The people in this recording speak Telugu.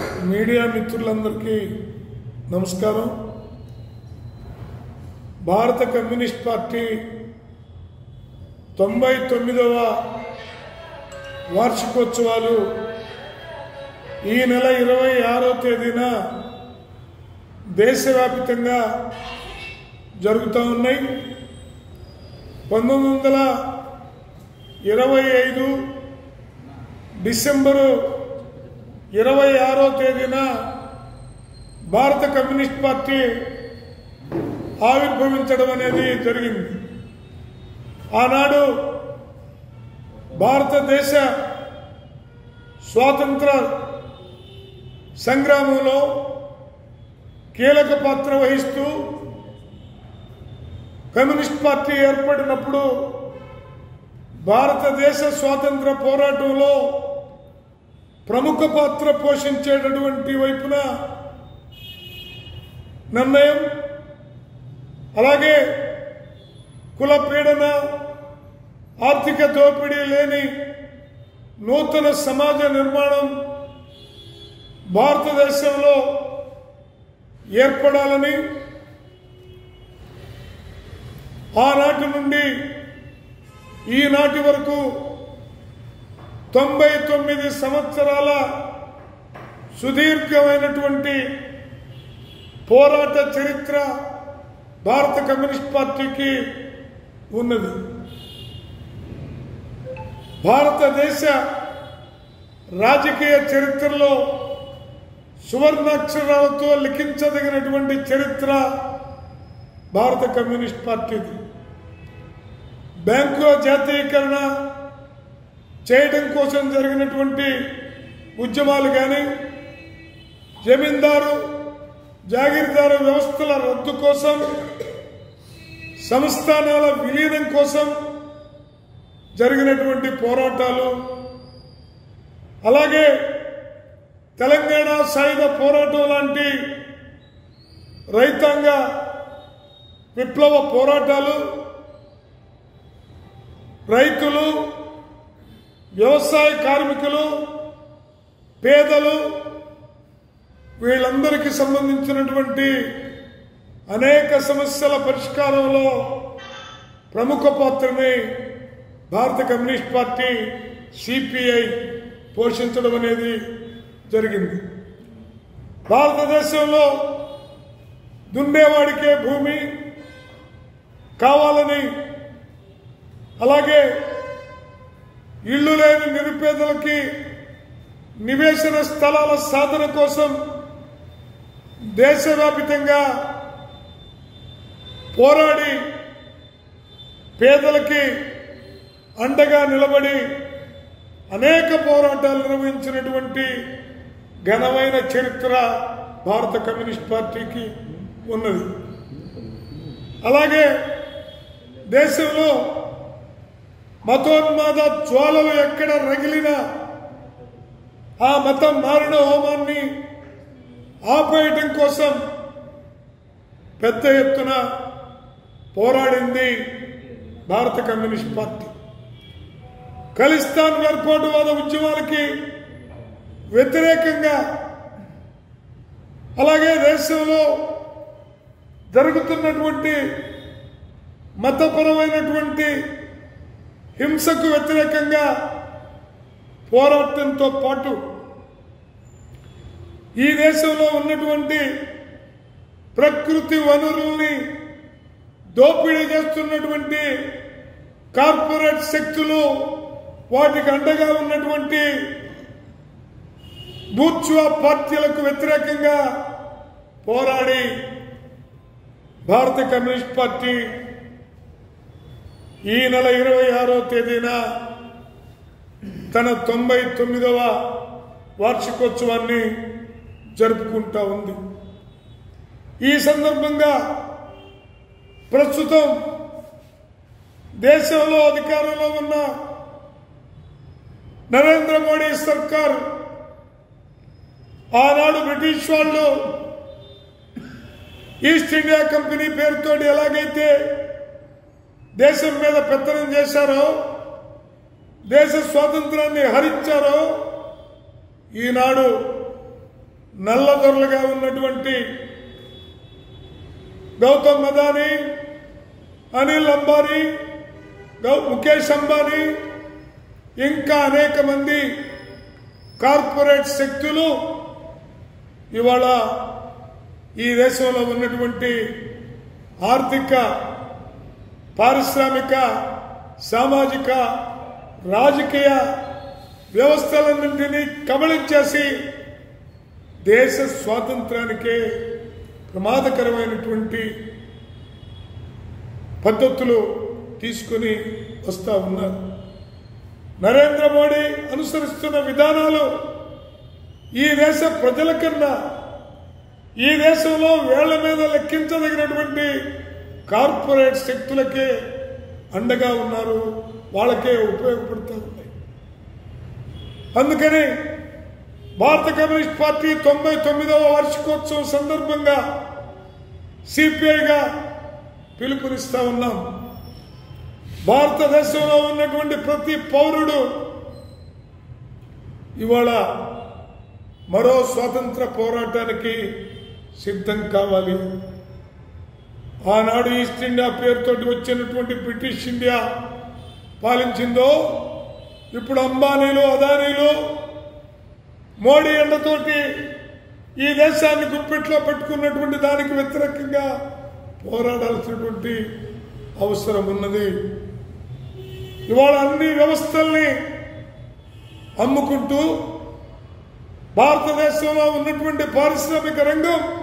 మీడియా మిత్రులందరికీ నమస్కారం భారత కమ్యూనిస్ట్ పార్టీ తొంభై తొమ్మిదవ వార్షికోత్సవాలు ఈ నెల ఇరవై ఆరో తేదీన దేశవ్యాప్తంగా జరుగుతూ ఉన్నాయి పంతొమ్మిది వందల ఇరవై ఐదు డిసెంబరు ఇరవై ఆరో తేదీన భారత కమ్యూనిస్ట్ పార్టీ ఆవిర్భవించడం అనేది జరిగింది ఆనాడు భారతదేశ స్వాతంత్ర సంగ్రామంలో కీలక పాత్ర వహిస్తూ కమ్యూనిస్ట్ పార్టీ ఏర్పడినప్పుడు భారతదేశ స్వాతంత్ర పోరాటంలో ప్రముఖ పాత్ర పోషించేటటువంటి వైపున నిర్ణయం అలాగే కుల పీడన ఆర్థిక దోపిడీ లేని నూతన సమాజ నిర్మాణం భారతదేశంలో ఏర్పడాలని ఆనాటి నుండి ఈనాటి వరకు తొంభై తొమ్మిది సంవత్సరాల సుదీర్ఘమైనటువంటి పోరాట చరిత్ర భారత కమ్యూనిస్ట్ పార్టీకి ఉన్నది భారతదేశ రాజకీయ చరిత్రలో సువర్ణాక్షరాలతో లిఖించదగినటువంటి చరిత్ర భారత కమ్యూనిస్ట్ పార్టీది బ్యాంకుల జాతీయకరణ చేయడం కోసం జరిగినటువంటి ఉద్యమాలు కానీ జమీందారు జాగీర్దారు వ్యవస్థల రద్దు కోసం సంస్థానాల విలీనం కోసం జరిగినటువంటి పోరాటాలు అలాగే తెలంగాణ సాయుధ పోరాటం లాంటి రైతాంగ విప్లవ పోరాటాలు రైతులు వ్యవసాయ కార్మికులు పేదలు వీళ్ళందరికీ సంబంధించినటువంటి అనేక సమస్యల పరిష్కారంలో ప్రముఖ పాత్రని భారత కమ్యూనిస్ట్ పార్టీ సిపిఐ పోషించడం అనేది జరిగింది భారతదేశంలో దున్నేవాడికే భూమి కావాలని అలాగే ఇళ్ళు లేని నిరుపేదలకి నివేశన స్థలాల సాధన కోసం దేశవ్యాపితంగా పోరాడి పేదలకి అండగా నిలబడి అనేక పోరాటాలు నిర్వహించినటువంటి ఘనమైన చరిత్ర భారత కమ్యూనిస్ట్ పార్టీకి ఉన్నది అలాగే దేశంలో మతోన్మాద జ్వాలలు ఎక్కడ రగిలినా ఆ మతం మారిన హోమాన్ని ఆపేయటం కోసం పెద్ద ఎత్తున పోరాడింది భారత కమ్యూనిస్ట్ పార్టీ ఖలిస్తాన్ వేర్పాటువాద ఉద్యమాలకి వ్యతిరేకంగా అలాగే దేశంలో జరుగుతున్నటువంటి మతపరమైనటువంటి హింసకు వ్యతిరేకంగా పోరాటంతో పాటు ఈ దేశంలో ఉన్నటువంటి ప్రకృతి వనరుల్ని దోపిడీ చేస్తున్నటువంటి కార్పొరేట్ శక్తులు వాటికి అండగా ఉన్నటువంటి బూర్చువా పార్టీలకు వ్యతిరేకంగా పోరాడి భారత కమ్యూనిస్ట్ పార్టీ ఈ నెల ఇరవై ఆరో తేదీన తన తొంభై తొమ్మిదవ వార్షికోత్సవాన్ని జరుపుకుంటా ఉంది ఈ సందర్భంగా ప్రస్తుతం దేశంలో అధికారంలో ఉన్న నరేంద్ర మోడీ సర్కార్ ఆనాడు బ్రిటిష్ వాళ్ళు ఈస్ట్ ఇండియా కంపెనీ పేరుతో ఎలాగైతే దేశం మీద పెత్తనం చేశారో దేశ స్వాతంత్రాన్ని హరించారో ఈనాడు నల్లదొరలుగా ఉన్నటువంటి గౌతమ్ అదానీ అనిల్ అంబానీ గౌ ముఖేష్ అంబానీ ఇంకా అనేక మంది కార్పొరేట్ శక్తులు ఇవాళ ఈ దేశంలో ఉన్నటువంటి ఆర్థిక పారిశ్రామిక సామాజిక రాజకీయ వ్యవస్థలన్నింటినీ కబళించేసి దేశ స్వాతంత్రానికే ప్రమాదకరమైనటువంటి పద్ధతులు తీసుకుని వస్తా ఉన్నారు నరేంద్ర మోడీ అనుసరిస్తున్న విధానాలు ఈ దేశ ప్రజల కన్నా ఈ దేశంలో వేళ్ల మీద లెక్కించదగినటువంటి కార్పొరేట్ శక్తులకే అండగా ఉన్నారు వాళ్ళకే ఉపయోగపడుతూ ఉన్నాయి అందుకని భారత కమ్యూనిస్ట్ పార్టీ తొంభై తొమ్మిదవ వార్షికోత్సవం సందర్భంగా సిపిఐగా పిలుపునిస్తా ఉన్నాం భారతదేశంలో ఉన్నటువంటి ప్రతి పౌరుడు ఇవాళ మరో స్వాతంత్ర పోరాటానికి సిద్ధం కావాలి ఆనాడు ఈస్ట్ ఇండియా పేరుతోటి వచ్చినటువంటి బ్రిటిష్ ఇండియా పాలించిందో ఇప్పుడు అంబానీలు అదానీలు మోడీ ఎండతోటి ఈ దేశాన్ని గుప్పెట్లో పెట్టుకున్నటువంటి దానికి వ్యతిరేకంగా పోరాడాల్సినటువంటి అవసరం ఉన్నది ఇవాళ అన్ని వ్యవస్థల్ని అమ్ముకుంటూ భారతదేశంలో ఉన్నటువంటి పారిశ్రామిక రంగం